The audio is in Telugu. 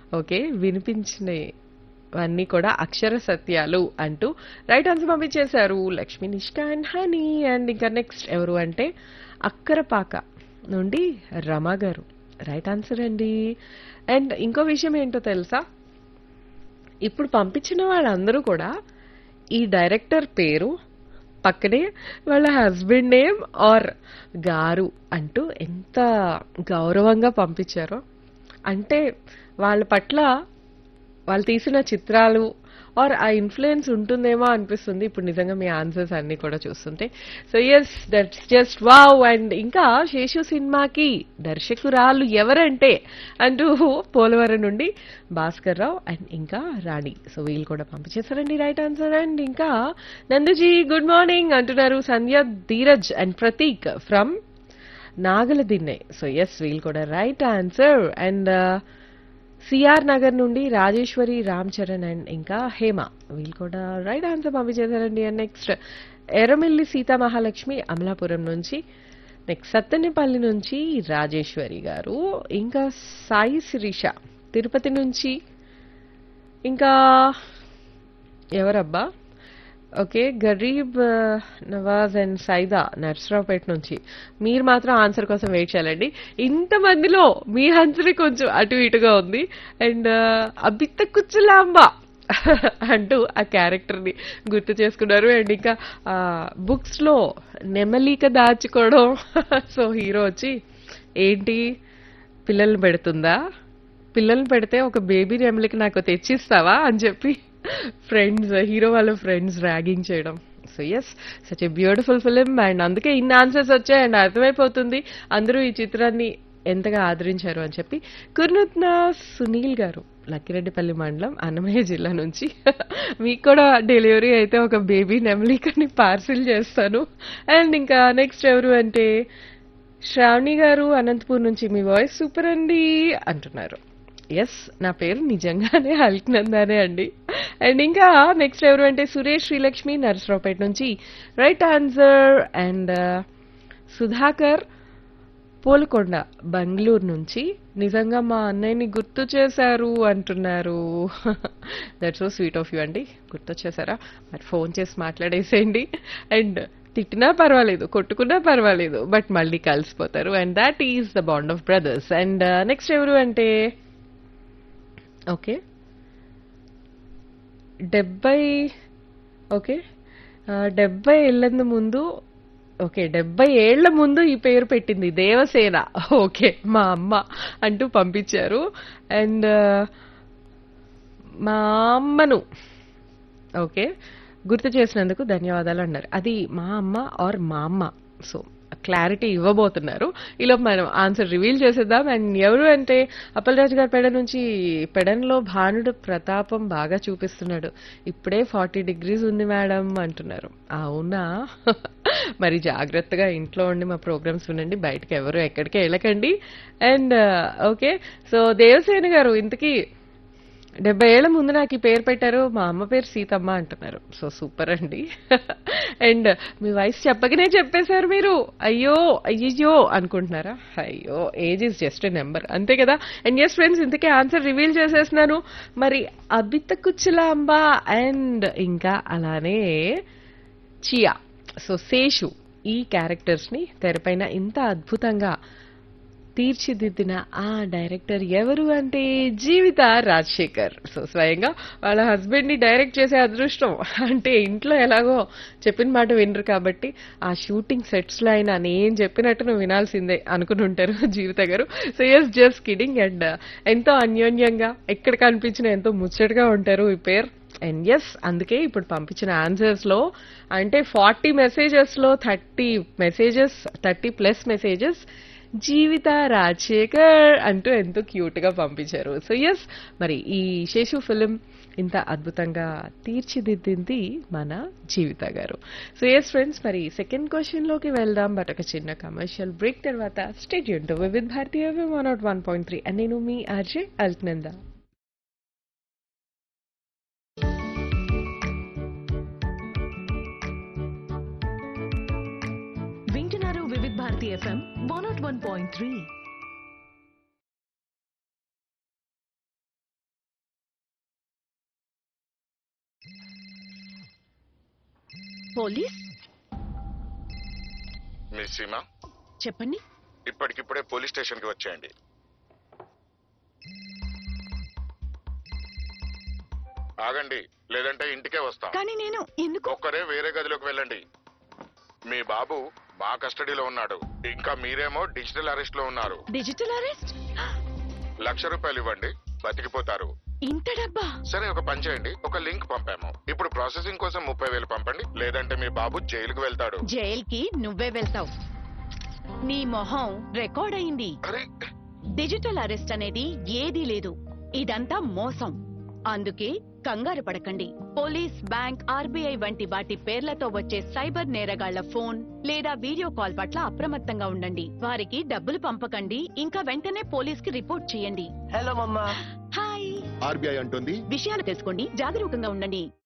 ఓకే వినిపించినవన్నీ కూడా అక్షర సత్యాలు అంటూ రైట్ ఆన్సర్ పంపించేశారు Lakshmi Nishka and Honey and ఇంకా నెక్స్ట్ ఎవరు అంటే అక్కరపాక నుండి రమ గారు రైట్ ఆన్సర్ అండి అండ్ ఇంకో విషయం ఏంటో తెలుసా ఇప్పుడు పంపించిన వాళ్ళందరూ కూడా ఈ డైరెక్టర్ పేరు పక్కనే వాళ్ళ హస్బెండ్ నేమ్ ఆర్ గారు అంటూ ఎంత గౌరవంగా పంపించారో అంటే వాళ్ళ పట్ల వాళ్ళు తీసిన చిత్రాలు ఆర్ ఆ ఇన్ఫ్లుయెన్స్ ఉంటుందేమో అనిపిస్తుంది ఇప్పుడు నిజంగా మీ ఆన్సర్స్ అన్ని కూడా చూస్తుంటే so yes that's just wow and ఇంకా శేషు సినిమాకి దర్శకురాలు ఎవరంటే అంటూ పోలవరం నుండి భాస్కర్ రావు అండ్ ఇంకా రాణి సో వీళ్ళు కూడా పంపించేశారండి రైట్ ఆన్సర్ అండ్ ఇంకా నందుజీ గుడ్ మార్నింగ్ అంటున్నారు Sandhya Dheeraj and Prateek from Nagaladinne so yes వీళ్ళు కూడా right answer and CR Nagar నుండి రాజేశ్వరి రామ్ చరణ్ అండ్ ఇంకా హేమ వీళ్ళు కూడా రైట్ ఆన్సర్ పంపించేశారండి అండ్ నెక్స్ట్ ఎర్రమిల్లి సీతా మహాలక్ష్మి అమలాపురం నుంచి నెక్స్ట్ సత్తెనపల్లి నుంచి రాజేశ్వరి గారు ఇంకా సాయి శిరీష తిరుపతి నుంచి ఇంకా ఎవరబ్బా ఓకే గరీబ్ ఆ, నవాజ్ అండ్ సైదా నర్సరావుపేట నుంచి మీరు మాత్రం ఆన్సర్ కోసం వెయిట్ చేయాలండి ఇంతమందిలో మీ ఆన్సరే కొంచెం అటు ఇటుగా ఉంది అండ్ అబిత్త కుచ్చులాంబ అంటూ ఆ క్యారెక్టర్ని గుర్తు చేసుకున్నారు అండ్ ఇంకా బుక్స్ లో నెమలిక దాచుకోవడం సో హీరో వచ్చి ఏంటి పిల్లల్ని పెడుతుందా పిల్లల్ని పెడితే ఒక బేబీ నెమలికి నాకు తెచ్చిస్తావా అని చెప్పి ఫ్రెండ్స్ హీరో వాళ్ళ ఫ్రెండ్స్ ర్యాగింగ్ చేయడం so yes such a beautiful film and అందుకే ఇన్ని ఆన్సర్స్ వచ్చాయి అండ్ అర్థమైపోతుంది అందరూ ఈ చిత్రాన్ని ఎంతగా ఆదరించారు అని చెప్పి కుర్నుత్న సునీల్ గారు లక్కిరెడ్డిపల్లి మండలం అన్నమయ్య జిల్లా నుంచి మీకు కూడా డెలివరీ అయితే ఒక బేబీ నెమలికని పార్సిల్ చేస్తాను అండ్ ఇంకా నెక్స్ట్ ఎవరు అంటే శ్రావణి గారు అనంతపూర్ నుంచి మీ వాయిస్ సూపర్ అండి అంటున్నారు ఎస్ నా పేరు నిజంగానే హల్క్నందానే అండి అండ్ ఇంకా నెక్స్ట్ ఎవరు అంటే సురేష్ శ్రీలక్ష్మి నరసరావుపేట నుంచి right answer and Sudhakar Polakonda Bengaluru నుంచి నిజంగా మా అన్నయ్యని గుర్తు చేశారు అంటున్నారు that so sweet of you అండి గుర్తు చేశారా మరి ఫోన్ చేసి మాట్లాడేసేయండి అండ్ తిట్టినా పర్వాలేదు కొట్టుకున్నా పర్వాలేదు బట్ మళ్ళీ కలిసిపోతారు and that is the bond of brothers and next ఎవరు అంటే ఓకే డెబ్బై ఓకే ఆ, డెబ్బై ఏళ్ళ ముందు ఓకే డెబ్బై ఏళ్ల ముందు ఈ పేరు పెట్టింది దేవసేన ఓకే మా అమ్మ అంటూ పంపించారు అండ్ మా అమ్మను ఓకే గుర్తు చేసినందుకు ధన్యవాదాలు అన్నారు అది మా అమ్మ ఆర్ మా అమ్మ సో క్లారిటీ ఇవ్వబోతున్నారు ఇలా మనం ఆన్సర్ రివీల్ చేసేద్దాం అండ్ ఎవరు అంటే అప్పలరాజు గారి పెడ నుంచి పెడన్లో భానుడు ప్రతాపం బాగా చూపిస్తున్నాడు ఇప్పుడే ఫార్టీ డిగ్రీస్ ఉంది మేడం అంటున్నారు అవునా మరి జాగ్రత్తగా ఇంట్లో ఉండి మా ప్రోగ్రామ్స్ వినండి బయటకు ఎవరు ఎక్కడికి వెళ్ళకండి అండ్ ఓకే సో దేవసేన గారు ఇంతకీ డెబ్బై ఏళ్ల ముందు నాకు ఈ పేరు పెట్టారు మా అమ్మ పేరు సీతమ్మ అంటున్నారు సో సూపర్ అండి అండ్ మీ వయసు చెప్పకనే చెప్పేశారు మీరు అయ్యో అయ్యయ్యో అనుకుంటున్నారా అయ్యో age is just a number అంతే కదా అండ్ ఎస్ ఫ్రెండ్స్ ఇంతకే ఆన్సర్ రివీల్ చేసేస్తున్నాను మరి అబిత కుచ్చులాంబ అండ్ ఇంకా అలానే చియా సో శేషు ఈ క్యారెక్టర్స్ ని తెరపైన ఇంత అద్భుతంగా తీర్చిదిద్దిన ఆ డైరెక్టర్ ఎవరు అంటే జీవిత రాజశేఖర్ సో స్వయంగా వాళ్ళ హస్బెండ్ ని డైరెక్ట్ చేసే అదృష్టం అంటే ఇంట్లో ఎలాగో చెప్పిన మాట వినరు కాబట్టి ఆ షూటింగ్ సెట్స్ లో అయినా నేను చెప్పినట్టు నువ్వు వినాల్సిందే అనుకుని ఉంటారు జీవిత గారు so yes just kidding and ఎంతో అన్యోన్యంగా ఎక్కడ కనిపించినా ఎంతో ముచ్చటగా ఉంటారు ఈ పేరు అండ్ ఎస్ అందుకే ఇప్పుడు పంపించిన ఆన్సర్స్ లో అంటే ఫార్టీ మెసేజెస్ లో thirty messages thirty plus messages Jeevitha Rajasekhar అంటూ ఎంతో క్యూట్ గా పంపించారు సో ఎస్ మరి ఈ శేషు ఫిలిం ఇంత అద్భుతంగా తీర్చిదిద్దింది మన జీవిత గారు సో ఎస్ ఫ్రెండ్స్ మరి సెకండ్ క్వశ్చన్ లోకి వెళ్దాం బట్ ఒక చిన్న కమర్షియల్ బ్రేక్ తర్వాత స్టేట్ యూన్ with Bharatiya one naught one point three and నేను మీ ఆర్జే అల్క్నందా వింటున్నారు Vividh Bharati FM one naught one point three police Miss Seema చెప్పండి ఇప్పటికిప్పుడే పోలీస్ స్టేషన్ కి వచ్చేయండి ఆగండి లేదంటే ఇంటికే వస్తాం కానీ నేను ఎందుకు ఒక్కరే వేరే గదిలోకి వెళ్ళండి మీ బాబు మా కస్టడీలో ఉన్నాడు ఇంకా మీరేమో డిజిటల్ అరెస్ట్ లో ఉన్నారు డిజిటల్ అరెస్ట్ లక్ష రూపాయలు ఇవ్వండి బతికిపోతారు ఇంత డబ్బా సరే ఒక పని చేయండి ఒక లింక్ పంపాము ఇప్పుడు ప్రాసెసింగ్ కోసం ముప్పై వేలు పంపండి లేదంటే మీ బాబు జైలుకు వెళ్తాడు జైల్కి నువ్వే వెళ్తావు నీ మొహం రికార్డ్ అయింది అరే డిజిటల్ అరెస్ట్ అనేది ఏదీ లేదు ఇదంతా మోసం అందుకే కంగారు పడకండి పోలీస్ బ్యాంక్ ఆర్బీఐ వంటి వాటి పేర్లతో వచ్చే సైబర్ నేరగాళ్ల ఫోన్ లేదా వీడియో కాల్ పట్ల అప్రమత్తంగా ఉండండి వారికి డబ్బులు పంపకండి ఇంకా వెంటనే పోలీస్ కి రిపోర్ట్ చేయండి హలో మమ్మా హాయ్ ఆర్బీఐ అంటుంది విషయాలు తెలుసుకోండి జాగరూకంగా ఉండండి